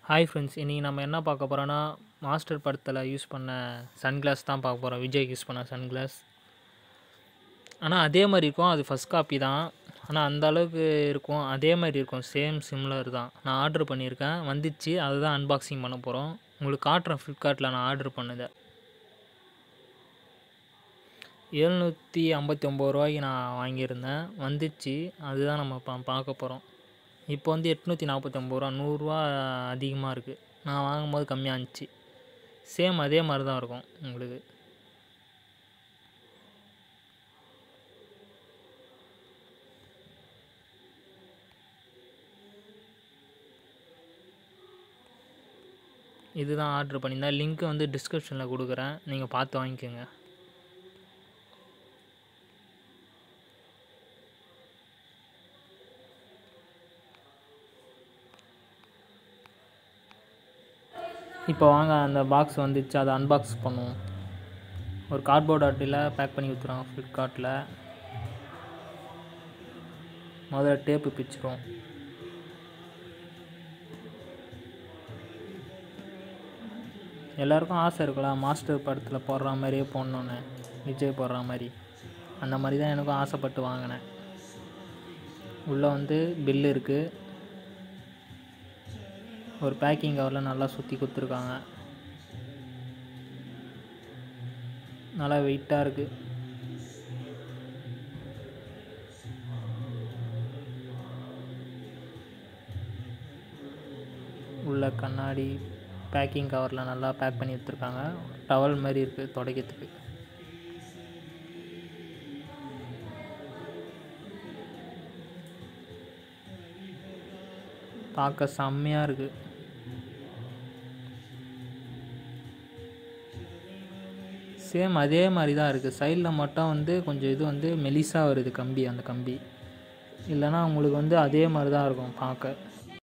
hi friends இன்றைக்கி நம்ம என்ன பார்க்க போகிறோன்னா மாஸ்டர் படத்தில் யூஸ் பண்ண சன்கிளாஸ் தான் பார்க்க போகிறோம் விஜய் யூஸ் பண்ண சன்கிளாஸ் ஆனால் அதே மாதிரி இருக்கும் அது ஃபஸ்ட் காப்பி தான் ஆனால் அந்த அளவுக்கு இருக்கும் அதே மாதிரி இருக்கும் சேம் சிம்லர் தான் நான் ஆர்டர் பண்ணியிருக்கேன் வந்துச்சு அதை தான் அன்பாக்சிங் பண்ண போகிறோம் உங்களுக்கு காட்டுறேன் ஃப்ளிப்கார்ட்டில் நான் ஆர்டர் பண்ணதை எழுநூற்றி ஐம்பத்தி ஒம்பது ரூபாய்க்கு நான் வாங்கியிருந்தேன் வந்துச்சு அதுதான் நம்ம பா பார்க்க போகிறோம் இப்போ வந்து எட்நூற்றி நாற்பத்தி ஒம்பது ரூபா நூறுரூவா அதிகமாக இருக்குது நான் வாங்கும்போது கம்மியாக இருந்துச்சு சேம் அதே மாதிரி தான் இருக்கும் உங்களுக்கு இதுதான் ஆர்டர் பண்ணியிருந்தேன் லிங்க் வந்து டிஸ்கிரிப்ஷனில் கொடுக்குறேன் நீங்கள் பார்த்து வாங்கிக்கோங்க இப்போ வாங்க அந்த பாக்ஸ் வந்துச்சு அதை அன்பாக்ஸ் பண்ணுவோம் ஒரு கார்ட்போர்ட் அட்டையில் பேக் பண்ணி கொடுத்துருவாங்க ஃப்ளிப்கார்ட்டில் முதல்ல டேப்பு பிச்சிரும் எல்லாருக்கும் ஆசை இருக்குல்ல மாஸ்டர் படத்தில் போடுற மாதிரியே போடணுன்னு விஜய் போடுற மாதிரி அந்த மாதிரி தான் எனக்கும் ஆசைப்பட்டு வாங்கினேன் உள்ளே வந்து பில்லு இருக்குது ஒரு பேக்கிங் கவரில் நல்லா சுற்றி கொடுத்துருக்காங்க நல்லா வெயிட்டாக இருக்குது உள்ள கண்ணாடி பேக்கிங் கவரில் நல்லா பேக் பண்ணி எடுத்துருக்காங்க டவல் மாதிரி இருக்குது துடைக்கிறதுக்கு பார்க்க செம்மையாக இருக்குது சேம் அதே மாதிரி தான் இருக்குது சைடில் மட்டும் வந்து கொஞ்சம் இது வந்து மெலிசாக வருது கம்பி அந்த கம்பி இல்லைன்னா உங்களுக்கு வந்து அதே மாதிரி தான் இருக்கும் பார்க்க